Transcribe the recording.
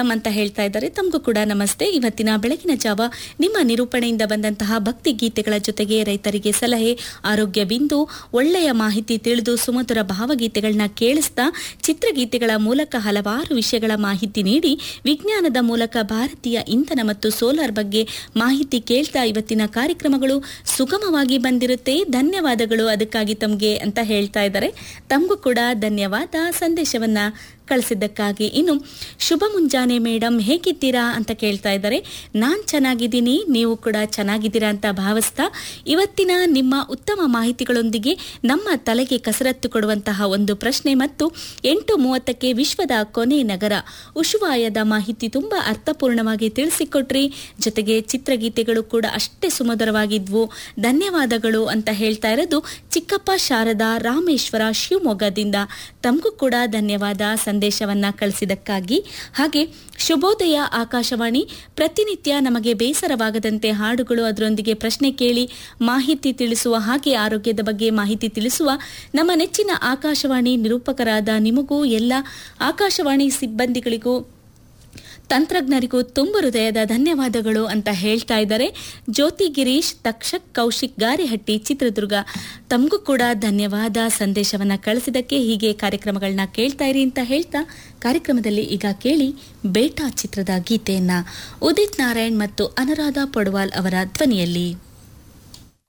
ಸ್ವಾಗತಂ ಅಂತ ಹೇಳ್ತಾ ಇದ್ದಾರೆ ತಮಗೂ ಕೂಡ ನಮಸ್ತೆ ಇವತ್ತಿನ ಬೆಳಗಿನ ಜಾವ ನಿಮ್ಮ ನಿರೂಪಣೆಯಿಂದ ಬಂದಂತಹ ಭಕ್ತಿ ಗೀತೆಗಳ ಜೊತೆಗೆ ರೈತರಿಗೆ ಸಲಹೆ ಆರೋಗ್ಯ ಬಿಂದು ಒಳ್ಳೆಯ ಮಾಹಿತಿ ತಿಳಿದು ಸುಮಧುರ ಭಾವಗೀತೆಗಳನ್ನ ಕೇಳಿಸ್ತಾ ಚಿತ್ರಗೀತೆಗಳ ಮೂಲಕ ಹಲವಾರು ವಿಷಯಗಳ ಮಾಹಿತಿ ನೀಡಿ ವಿಜ್ಞಾನದ ಮೂಲಕ ಭಾರತೀಯ ಇಂಧನ ಮತ್ತು ಸೋಲಾರ್ ಬಗ್ಗೆ ಮಾಹಿತಿ ಕೇಳ್ತಾ ಇವತ್ತಿನ ಕಾರ್ಯಕ್ರಮಗಳು ಸುಗಮವಾಗಿ ಬಂದಿರುತ್ತೆ ಧನ್ಯವಾದಗಳು ಅದಕ್ಕಾಗಿ ತಮಗೆ ಅಂತ ಹೇಳ್ತಾ ಇದ್ದಾರೆ ತಮಗೂ ಕೂಡ ಧನ್ಯವಾದ ಸಂದೇಶವನ್ನ ಕಳಿಸಿದ್ದಕ್ಕಾಗಿ ಇನ್ನು ಶುಭ ಮುಂಜಾನೆ ಮೇಡಮ್ ಹೇಗಿದ್ದೀರಾ ಅಂತ ಕೇಳ್ತಾ ಇದ್ದಾರೆ ನಾನ್ ಚೆನ್ನಾಗಿದ್ದೀನಿ ನೀವು ಕೂಡ ಚೆನ್ನಾಗಿದ್ದೀರಾ ಅಂತ ಭಾವಿಸ್ತಾ ಇವತ್ತಿನ ನಿಮ್ಮ ಉತ್ತಮ ಮಾಹಿತಿಗಳೊಂದಿಗೆ ನಮ್ಮ ತಲೆಗೆ ಕಸರತ್ತು ಕೊಡುವಂತಹ ಒಂದು ಪ್ರಶ್ನೆ ಮತ್ತು ಎಂಟು ಮೂವತ್ತಕ್ಕೆ ವಿಶ್ವದ ಕೊನೆ ನಗರ ಉಶುವಾಯದ ಮಾಹಿತಿ ತುಂಬಾ ಅರ್ಥಪೂರ್ಣವಾಗಿ ತಿಳಿಸಿಕೊಟ್ರಿ ಜೊತೆಗೆ ಚಿತ್ರಗೀತೆಗಳು ಕೂಡ ಅಷ್ಟೇ ಸುಮಧುರವಾಗಿದ್ವು ಧನ್ಯವಾದಗಳು ಅಂತ ಹೇಳ್ತಾ ಇರೋದು ಚಿಕ್ಕಪ್ಪ ಶಾರದಾ ರಾಮೇಶ್ವರ ಶಿವಮೊಗ್ಗದಿಂದ ತಮಗೂ ಕೂಡ ಧನ್ಯವಾದ ಸಂದೇಶವನ್ನ ಕಳಿಸಿದಕ್ಕಾಗಿ ಹಾಗೆ ಶುಭೋದಯ ಆಕಾಶವಾಣಿ ಪ್ರತಿನಿತ್ಯ ನಮಗೆ ಬೇಸರವಾಗದಂತೆ ಹಾಡುಗಳು ಅದರೊಂದಿಗೆ ಪ್ರಶ್ನೆ ಕೇಳಿ ಮಾಹಿತಿ ತಿಳಿಸುವ ಹಾಗೆ ಆರೋಗ್ಯದ ಬಗ್ಗೆ ಮಾಹಿತಿ ತಿಳಿಸುವ ನಮ್ಮ ನೆಚ್ಚಿನ ಆಕಾಶವಾಣಿ ನಿರೂಪಕರಾದ ನಿಮಗೂ ಎಲ್ಲ ಆಕಾಶವಾಣಿ ಸಿಬ್ಬಂದಿಗಳಿಗೂ ತಂತ್ರಜ್ಞರಿಗೂ ತುಂಬ ಹೃದಯದ ಧನ್ಯವಾದಗಳು ಅಂತ ಹೇಳ್ತಾ ಇದ್ದಾರೆ ಜ್ಯೋತಿ ಗಿರೀಶ್ ತಕ್ಷಕ್ ಕೌಶಿಕ್ ಗಾರಿಹಟ್ಟಿ ಚಿತ್ರದುರ್ಗ ತಮಗೂ ಕೂಡ ಧನ್ಯವಾದ ಸಂದೇಶವನ್ನ ಕಳಿಸಿದಕ್ಕೆ ಹೀಗೆ ಕಾರ್ಯಕ್ರಮಗಳನ್ನ ಕೇಳ್ತಾ ಇರಿ ಅಂತ ಹೇಳ್ತಾ ಕಾರ್ಯಕ್ರಮದಲ್ಲಿ ಈಗ ಕೇಳಿ ಬೇಟಾ ಚಿತ್ರದ ಗೀತೆಯನ್ನ ಉದಿತ್ ನಾರಾಯಣ್ ಮತ್ತು ಅನುರಾಧ ಪೊಡವಾಲ್ ಅವರ ಧ್ವನಿಯಲ್ಲಿ